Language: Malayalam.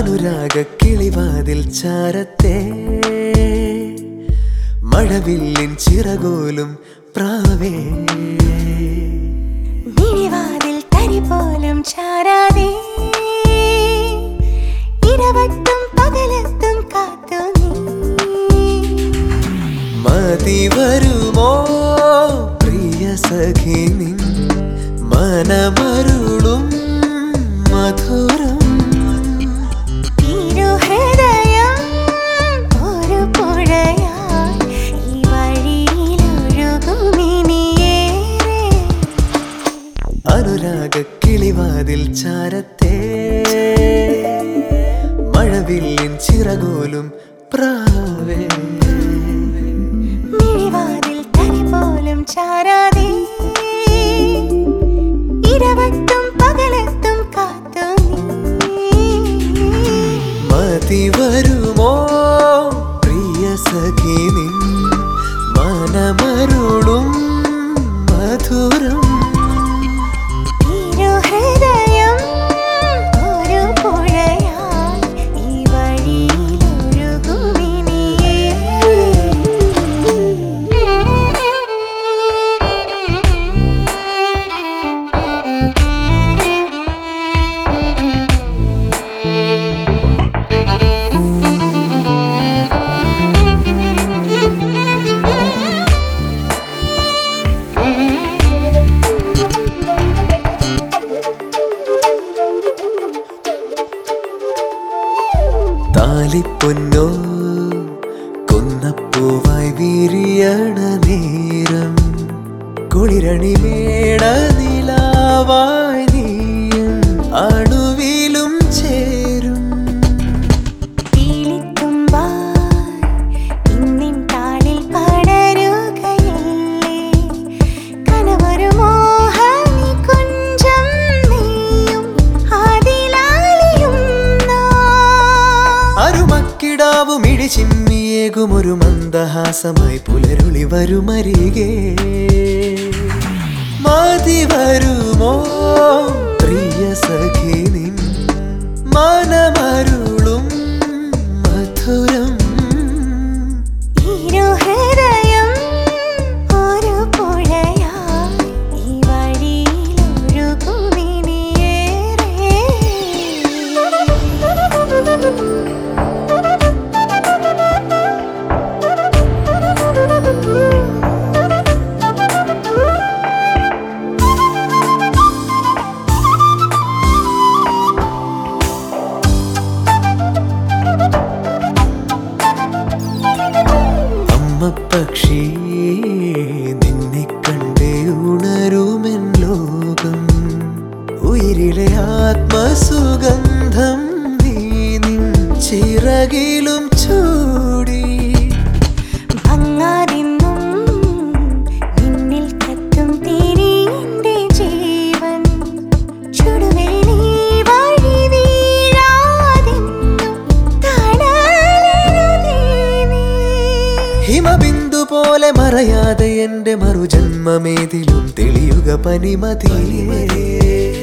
അനുരാഗ കിളിവാതിൽ ചാരത്തെ മഴവില്ലിൻ ചിറകോലും പ്രാവേ മിഴിവാതിൽ തരി പോലും ചാരാതെ ഇരവട്ടും പകലത്തും കാത്തു നീ മതി വരുമോ പ്രിയ സഖി നിൻ മനമരുളും മധുരം തിരുഹൃദയം ഒരു പുഴയായി ഈ വഴിയിലൊഴുകുമിനിയേറെ അനുരാഗ കിളിവാതിൽ ചാരത്തെ മഴവില്ലിൻ ചിറകോലും പ്രാവേ മിഴിവാതിൽ തരി പോലും ചാരാതെ ഇരവട്ടും പകലത്തും കാത്തു നീ മതി വരുമോ പ്രിയ സഖി നിൻ മനമരുളും മധുരം തിരുഹൃദയം ഒരു പുഴയായി ഈ താലിപ്പൊന്നോ കൊന്നപ്പൂവായി വിരിയണ നേരം കുളിരണി മേട നിലാവായി നീയും അണുവിലും ചേരും ഇന്നിൻ താളിൽ പടരുകയില്ലേ കനവൊരു മോഹനി കുഞ്ചം നീയും അതിലാലിയും നാം. അരുമക്കിടാവും ഇടിച്ചിമ്മിയേകും ഒരു മന്ദഹാസമായി പുലരുളി വരുമരികെ മതി വരുമോ പ്രിയ സഖി നിൻ മനമരുളും മധുരം ഇരുഹൃദയം ഒരു പുഴയായി ഈ വഴിയിലൊഴുകുമിനിയേറെ അമ്മ പക്ഷി നിന്നെ കണ്ടേ ഉണരുമെൻ ലോകം ഉയിരിലെ ആത്മസുഗന്ധം നീ നിൻ ചിറകിലും ചൂടി ഭങ്ങാതെന്നും നിന്നിൽ കത്തും തിരിന്റെ ജീവൻ ചുടുവേലി വഴി വീഴാതെന്നും തണലരുതേ നീ. ഹിമബിന്ദു പോലെ മറയാതെ എന്റെ മറുജന്മമേതിലും തെളിയുക പനിമതിയേ